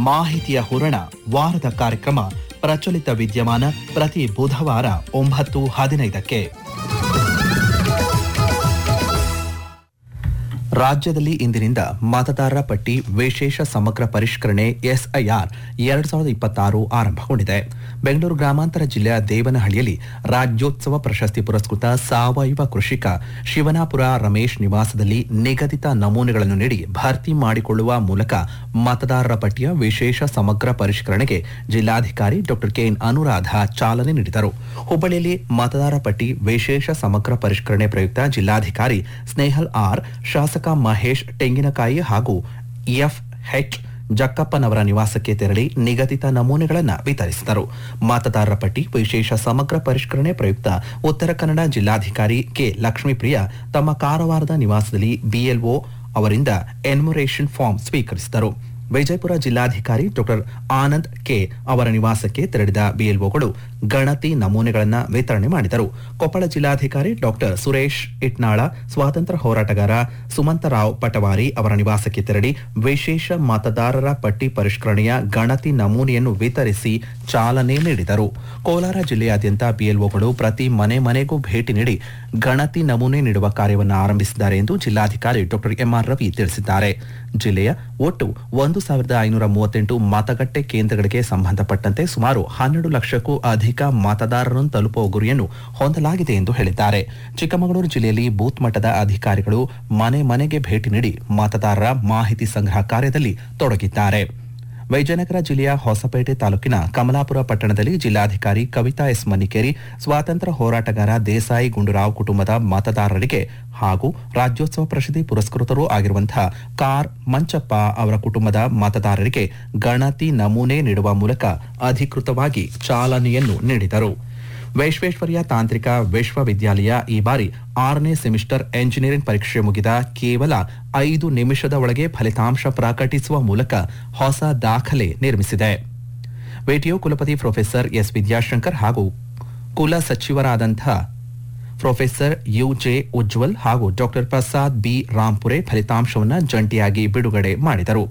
ಮಾಹಿತಿಯ ಹೂರಣ ವಾರದ ಕಾರ್ಯಕ್ರಮ ಪ್ರಚಲಿತ ವಿದ್ಯಮಾನ ಪ್ರತಿ ಬುಧವಾರ ಒಂಬತ್ತು ಹದಿನೈದಕ್ಕೆ ರಾಜ್ಯದಲ್ಲಿ ಇಂದಿನಿಂದ ಮತದಾರರ ಪಟ್ಟಿ ವಿಶೇಷ ಸಮಗ್ರ ಪರಿಷ್ಕರಣೆ ಎಸ್ಐಆರ್ ಎರಡ್ ಸಾವಿರದ ಇಪ್ಪತ್ತಾರು ಆರಂಭಗೊಂಡಿದೆ ಬೆಂಗಳೂರು ಗ್ರಾಮಾಂತರ ಜಿಲ್ಲೆಯ ದೇವನಹಳ್ಳಿಯಲ್ಲಿ ರಾಜ್ಯೋತ್ಸವ ಪ್ರಶಸ್ತಿ ಪುರಸ್ಕೃತ ಸಾವಯವ ಕೃಷಿಕ ಶಿವನಾಪುರ ರಮೇಶ್ ನಿವಾಸದಲ್ಲಿ ನಿಗದಿತ ನಮೂನೆಗಳನ್ನು ನೀಡಿ ಭರ್ತಿ ಮಾಡಿಕೊಳ್ಳುವ ಮೂಲಕ ಮತದಾರರ ಪಟ್ಟಿಯ ವಿಶೇಷ ಸಮಗ್ರ ಪರಿಷ್ಕರಣೆಗೆ ಜಿಲ್ಲಾಧಿಕಾರಿ ಡಾ ಕೆಎನ್ ಅನುರಾಧ ಚಾಲನೆ ನೀಡಿದರು ಹುಬ್ಬಳ್ಳಿಯಲ್ಲಿ ಮತದಾರ ಪಟ್ಟಿ ವಿಶೇಷ ಸಮಗ್ರ ಪರಿಷ್ಕರಣೆ ಪ್ರಯುಕ್ತ ಜಿಲ್ಲಾಧಿಕಾರಿ ಸ್ನೇಹಲ್ ಆರ್ ಶಾಸಕ ಮಹೇಶ್ ತೆಂಗಿನಕಾಯಿ ಹಾಗೂ ಎಫ್ ಎಚ್ ಜಕ್ಕಪ್ಪನವರ ನಿವಾಸಕ್ಕೆ ತೆರಳಿ ನಿಗದಿತ ನಮೂನೆಗಳನ್ನು ವಿತರಿಸಿದರು ಮತದಾರರ ಪಟ್ಟಿ ವಿಶೇಷ ಸಮಗ್ರ ಪರಿಷ್ಕರಣೆ ಪ್ರಯುಕ್ತ ಉತ್ತರ ಕನ್ನಡ ಜಿಲ್ಲಾಧಿಕಾರಿ ಕೆ ಲಕ್ಷ್ಮೀಪ್ರಿಯ ತಮ್ಮ ಕಾರವಾರದ ನಿವಾಸದಲ್ಲಿ ಬಿಎಲ್ಒ ಅವರಿಂದ ಎನ್ಯುಮರೇಷನ್ ಫಾರ್ಮ್ ಸ್ವೀಕರಿಸಿದರು ವಿಜಯಪುರ ಜಿಲ್ಲಾಧಿಕಾರಿ ಡಾಕ್ಟರ್ ಆನಂದ್ ಕೆ ಅವರ ನಿವಾಸಕ್ಕೆ ತೆರಳಿದ ಬಿಎಲ್ಒಗಳು ಗಣತಿ ನಮೂನೆಗಳನ್ನು ವಿತರಣೆ ಮಾಡಿದರು ಕೊಪ್ಪಳ ಜಿಲ್ಲಾಧಿಕಾರಿ ಡಾಕ್ಟರ್ ಸುರೇಶ್ ಇಟ್ನಾಳ ಸ್ವಾತಂತ್ರ್ಯ ಹೋರಾಟಗಾರ ಸುಮಂತರಾವ್ ಪಟವಾರಿ ಅವರ ನಿವಾಸಕ್ಕೆ ತೆರಳಿ ವಿಶೇಷ ಮತದಾರರ ಪಟ್ಟಿ ಪರಿಷ್ಕರಣೆಯ ಗಣತಿ ನಮೂನೆಯನ್ನು ವಿತರಿಸಿ ಚಾಲನೆ ನೀಡಿದರು ಕೋಲಾರ ಜಿಲ್ಲೆಯಾದ್ಯಂತ ಬಿಎಲ್ಒಗಳು ಪ್ರತಿ ಮನೆ ಮನೆಗೂ ಭೇಟಿ ನೀಡಿ ಗಣತಿ ನಮೂನೆ ನೀಡುವ ಕಾರ್ಯವನ್ನು ಆರಂಭಿಸಿದ್ದಾರೆ ಎಂದು ಜಿಲ್ಲಾಧಿಕಾರಿ ಡಾಕ್ಟರ್ ಎಂಆರ್ ರವಿ ತಿಳಿಸಿದ್ದಾರೆ ಜಿಲ್ಲೆಯ ಒಟ್ಟು ಒಂದು ಸಾವಿರದ ಐನೂರ ಮೂವತ್ತೆಂಟು ಮತಗಟ್ಟೆ ಕೇಂದ್ರಗಳಿಗೆ ಸಂಬಂಧಪಟ್ಟಂತೆ ಸುಮಾರು ಹನ್ನೆರಡು ಲಕ್ಷಕ್ಕೂ ಅಧಿಕ ಮತದಾರರನ್ನು ತಲುಪುವ ಗುರಿಯನ್ನು ಹೊಂದಲಾಗಿದೆ ಎಂದು ಹೇಳಿದ್ದಾರೆ ಚಿಕ್ಕಮಗಳೂರು ಜಿಲ್ಲೆಯಲ್ಲಿ ಬೂತ್ ಮಟ್ಟದ ಅಧಿಕಾರಿಗಳು ಮನೆ ಮನೆಗೆ ಭೇಟಿ ನೀಡಿ ಮತದಾರರ ಮಾಹಿತಿ ಸಂಗ್ರಹ ಕಾರ್ಯದಲ್ಲಿ ತೊಡಗಿದ್ದಾರೆ ವಿಜಯನಗರ ಜಿಲ್ಲೆಯ ಹೊಸಪೇಟೆ ತಾಲೂಕಿನ ಕಮಲಾಪುರ ಪಟ್ಟಣದಲ್ಲಿ ಜಿಲ್ಲಾಧಿಕಾರಿ ಕವಿತಾ ಎಸ್ ಮನ್ನಿಕೇರಿ ಸ್ವಾತಂತ್ರ್ಯ ಹೋರಾಟಗಾರ ದೇಸಾಯಿ ಗುಂಡೂರಾವ್ ಕುಟುಂಬದ ಮತದಾರರಿಗೆ ಹಾಗೂ ರಾಜ್ಯೋತ್ಸವ ಪ್ರಶಸ್ತಿ ಪುರಸ್ಕೃತರೂ ಆಗಿರುವಂತಹ ಕಾರ್ ಮಂಚಪ್ಪ ಅವರ ಕುಟುಂಬದ ಮತದಾರರಿಗೆ ಗಣತಿ ನಮೂನೆ ನೀಡುವ ಮೂಲಕ ಅಧಿಕೃತವಾಗಿ ಚಾಲನೆಯನ್ನು ನೀಡಿದರು ವೈಶ್ವೇಶ್ವರ್ಯ ತಾಂತ್ರಿಕ ವಿಶ್ವವಿದ್ಯಾಲಯ ಈ ಬಾರಿ ಆರನೇ ಸೆಮಿಸ್ಟರ್ ಎಂಜಿನಿಯರಿಂಗ್ ಪರೀಕ್ಷೆ ಮುಗಿದ ಕೇವಲ ಐದು ನಿಮಿಷದ ಒಳಗೆ ಫಲಿತಾಂಶ ಪ್ರಕಟಿಸುವ ಮೂಲಕ ಹೊಸ ದಾಖಲೆ ನಿರ್ಮಿಸಿದೆ ವಿಟಿಯು ಕುಲಪತಿ ಪ್ರೊಫೆಸರ್ ಎಸ್ ವಿದ್ಯಾಶಂಕರ್ ಹಾಗೂ ಕುಲ ಸಚಿವರಾದಂತಹ ಪ್ರೊಫೆಸರ್ ಯುಜೆ ಉಜ್ವಲ್ ಹಾಗೂ ಡಾಕ್ಟರ್ ಪ್ರಸಾದ್ ಬಿ ರಾಂಪುರೆ ಫಲಿತಾಂಶವನ್ನು ಜಂಟಿಯಾಗಿ ಬಿಡುಗಡೆ ಮಾಡಿದರು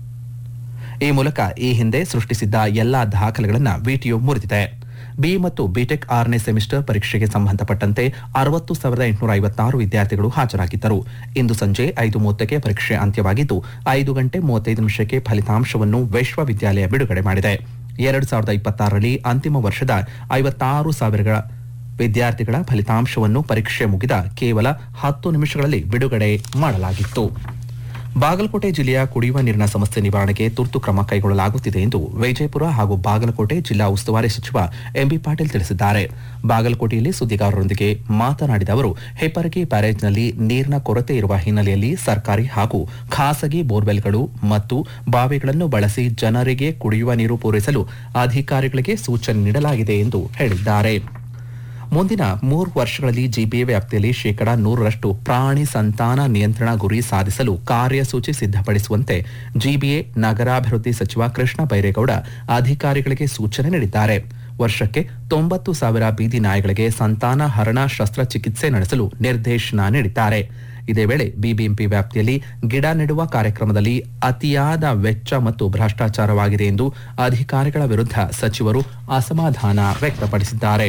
ಈ ಮೂಲಕ ಈ ಹಿಂದೆ ಸೃಷ್ಟಿಸಿದ್ದ ಎಲ್ಲಾ ದಾಖಲೆಗಳನ್ನು ವಿಟಿಯು ಮುರಿದಿದೆ ಬಿ ಮತ್ತು ಬಿಟೆಕ್ ಆರನೇ ಸೆಮಿಸ್ಟರ್ ಪರೀಕ್ಷೆಗೆ ಸಂಬಂಧಪಟ್ಟಂತೆ ಅರವತ್ತು ಸಾವಿರದ ಎಂಟುನೂರ ಐವತ್ತಾರು ವಿದ್ಯಾರ್ಥಿಗಳು ಹಾಜರಾಗಿದ್ದರು ಇಂದು ಸಂಜೆ ಐದು ಮೂವತ್ತಕ್ಕೆ ಪರೀಕ್ಷೆ ಅಂತ್ಯವಾಗಿದ್ದು ಐದು ಗಂಟೆ ಮೂವತ್ತೈದು ನಿಮಿಷಕ್ಕೆ ಫಲಿತಾಂಶವನ್ನು ವಿಶ್ವವಿದ್ಯಾಲಯ ಬಿಡುಗಡೆ ಮಾಡಿದೆ ಎರಡು ಸಾವಿರದ ಇಪ್ಪತ್ತಾರರಲ್ಲಿ ಅಂತಿಮ ವರ್ಷದ ಐವತ್ತಾರು ಸಾವಿರ ವಿದ್ಯಾರ್ಥಿಗಳ ಫಲಿತಾಂಶವನ್ನು ಪರೀಕ್ಷೆ ಮುಗಿದ ಕೇವಲ ಹತ್ತು ನಿಮಿಷಗಳಲ್ಲಿ ಬಿಡುಗಡೆ ಮಾಡಲಾಗಿತ್ತು ಬಾಗಲಕೋಟೆ ಜಿಲ್ಲೆಯ ಕುಡಿಯುವ ನೀರಿನ ಸಮಸ್ಯೆ ನಿವಾರಣೆಗೆ ತುರ್ತು ಕ್ರಮ ಕೈಗೊಳ್ಳಲಾಗುತ್ತಿದೆ ಎಂದು ವಿಜಯಪುರ ಹಾಗೂ ಬಾಗಲಕೋಟೆ ಜಿಲ್ಲಾ ಉಸ್ತುವಾರಿ ಸಚಿವ ಎಂಬಿ ಪಾಟೀಲ್ ತಿಳಿಸಿದ್ದಾರೆ ಬಾಗಲಕೋಟೆಯಲ್ಲಿ ಸುದ್ದಿಗಾರರೊಂದಿಗೆ ಮಾತನಾಡಿದ ಅವರು ಹೆಪ್ಪರಗಿ ಬ್ಯಾರೇಜ್ನಲ್ಲಿ ನೀರಿನ ಕೊರತೆ ಇರುವ ಹಿನ್ನೆಲೆಯಲ್ಲಿ ಸರ್ಕಾರಿ ಹಾಗೂ ಖಾಸಗಿ ಬೋರ್ವೆಲ್ಗಳು ಮತ್ತು ಬಾವಿಗಳನ್ನು ಬಳಸಿ ಜನರಿಗೆ ಕುಡಿಯುವ ನೀರು ಪೂರೈಸಲು ಅಧಿಕಾರಿಗಳಿಗೆ ಸೂಚನೆ ನೀಡಲಾಗಿದೆ ಎಂದು ಹೇಳಿದ್ದಾರೆ ಮುಂದಿನ ಮೂರು ವರ್ಷಗಳಲ್ಲಿ ಜಿಬಿಎ ವ್ಯಾಪ್ತಿಯಲ್ಲಿ ಶೇಕಡಾ ನೂರರಷ್ಟು ಪ್ರಾಣಿ ಸಂತಾನ ನಿಯಂತ್ರಣ ಗುರಿ ಸಾಧಿಸಲು ಕಾರ್ಯಸೂಚಿ ಸಿದ್ಧಪಡಿಸುವಂತೆ ಜಿಬಿಎ ನಗರಾಭಿವೃದ್ಧಿ ಸಚಿವ ಕೃಷ್ಣ ಬೈರೇಗೌಡ ಅಧಿಕಾರಿಗಳಿಗೆ ಸೂಚನೆ ನೀಡಿದ್ದಾರೆ ವರ್ಷಕ್ಕೆ ತೊಂಬತ್ತು ಸಾವಿರ ಬೀದಿ ನಾಯಿಗಳಿಗೆ ಸಂತಾನ ಹರಣ ಶಸ್ತ್ರಚಿಕಿತ್ಸೆ ನಡೆಸಲು ನಿರ್ದೇಶನ ನೀಡಿದ್ದಾರೆ ಇದೇ ವೇಳೆ ಬಿಬಿಎಂಪಿ ವ್ಯಾಪ್ತಿಯಲ್ಲಿ ಗಿಡ ನೆಡುವ ಕಾರ್ಯಕ್ರಮದಲ್ಲಿ ಅತಿಯಾದ ವೆಚ್ಚ ಮತ್ತು ಭ್ರಷ್ಟಾಚಾರವಾಗಿದೆ ಎಂದು ಅಧಿಕಾರಿಗಳ ವಿರುದ್ಧ ಸಚಿವರು ಅಸಮಾಧಾನ ವ್ಯಕ್ತಪಡಿಸಿದ್ದಾರೆ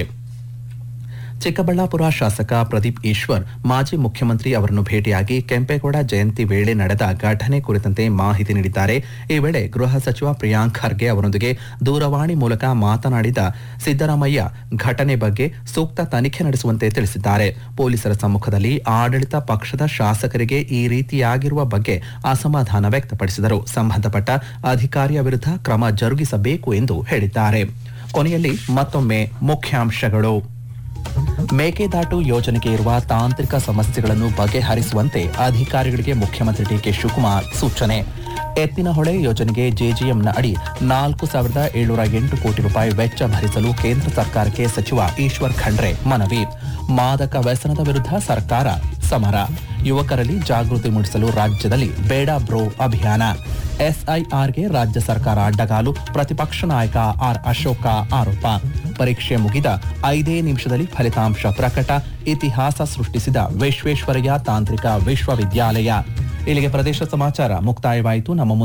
ಚಿಕ್ಕಬಳ್ಳಾಪುರ ಶಾಸಕ ಪ್ರದೀಪ್ ಈಶ್ವರ್ ಮಾಜಿ ಮುಖ್ಯಮಂತ್ರಿ ಅವರನ್ನು ಭೇಟಿಯಾಗಿ ಕೆಂಪೇಗೌಡ ಜಯಂತಿ ವೇಳೆ ನಡೆದ ಘಟನೆ ಕುರಿತಂತೆ ಮಾಹಿತಿ ನೀಡಿದ್ದಾರೆ ಈ ವೇಳೆ ಗೃಹ ಸಚಿವ ಪ್ರಿಯಾಂಕ್ ಖರ್ಗೆ ಅವರೊಂದಿಗೆ ದೂರವಾಣಿ ಮೂಲಕ ಮಾತನಾಡಿದ ಸಿದ್ದರಾಮಯ್ಯ ಘಟನೆ ಬಗ್ಗೆ ಸೂಕ್ತ ತನಿಖೆ ನಡೆಸುವಂತೆ ತಿಳಿಸಿದ್ದಾರೆ ಪೊಲೀಸರ ಸಮ್ಮುಖದಲ್ಲಿ ಆಡಳಿತ ಪಕ್ಷದ ಶಾಸಕರಿಗೆ ಈ ರೀತಿಯಾಗಿರುವ ಬಗ್ಗೆ ಅಸಮಾಧಾನ ವ್ಯಕ್ತಪಡಿಸಿದರು ಸಂಬಂಧಪಟ್ಟ ಅಧಿಕಾರಿಯ ವಿರುದ್ಧ ಕ್ರಮ ಜರುಗಿಸಬೇಕು ಎಂದು ಹೇಳಿದ್ದಾರೆ ಕೊನೆಯಲ್ಲಿ ಮತ್ತೊಮ್ಮೆ ಮುಖ್ಯಾಂಶಗಳು ಮೇಕೆದಾಟು ಯೋಜನೆಗೆ ಇರುವ ತಾಂತ್ರಿಕ ಸಮಸ್ಯೆಗಳನ್ನು ಬಗೆಹರಿಸುವಂತೆ ಅಧಿಕಾರಿಗಳಿಗೆ ಮುಖ್ಯಮಂತ್ರಿ ಡಿಕೆ ಶಿವಕುಮಾರ್ ಸೂಚನೆ ಎತ್ತಿನಹೊಳೆ ಯೋಜನೆಗೆ ಜೆಜಿಎಂನ ಅಡಿ ನಾಲ್ಕು ಸಾವಿರದ ಏಳ್ನೂರ ಎಂಟು ಕೋಟಿ ರೂಪಾಯಿ ವೆಚ್ಚ ಭರಿಸಲು ಕೇಂದ್ರ ಸರ್ಕಾರಕ್ಕೆ ಸಚಿವ ಈಶ್ವರ್ ಖಂಡ್ರೆ ಮನವಿ ಮಾದಕ ವ್ಯಸನದ ವಿರುದ್ಧ ಸರ್ಕಾರ ಸಮರ ಯುವಕರಲ್ಲಿ ಜಾಗೃತಿ ಮೂಡಿಸಲು ರಾಜ್ಯದಲ್ಲಿ ಬೇಡ ಬ್ರೋ ಅಭಿಯಾನ ಎಸ್ಐಆರ್ಗೆ ರಾಜ್ಯ ಸರ್ಕಾರ ಅಡ್ಡಗಾಲು ಪ್ರತಿಪಕ್ಷ ನಾಯಕ ಆರ್ ಅಶೋಕ ಆರೋಪ ಪರೀಕ್ಷೆ ಮುಗಿದ ಐದೇ ನಿಮಿಷದಲ್ಲಿ ಫಲಿತಾಂಶ ಪ್ರಕಟ ಇತಿಹಾಸ ಸೃಷ್ಟಿಸಿದ ವಿಶ್ವೇಶ್ವರಯ್ಯ ತಾಂತ್ರಿಕ ವಿಶ್ವವಿದ್ಯಾಲಯ ಇಲ್ಲಿಗೆ ಪ್ರದೇಶ ಸಮಾಚಾರ ಮುಕ್ತಾಯವಾಯಿತು ನಮ್ಮ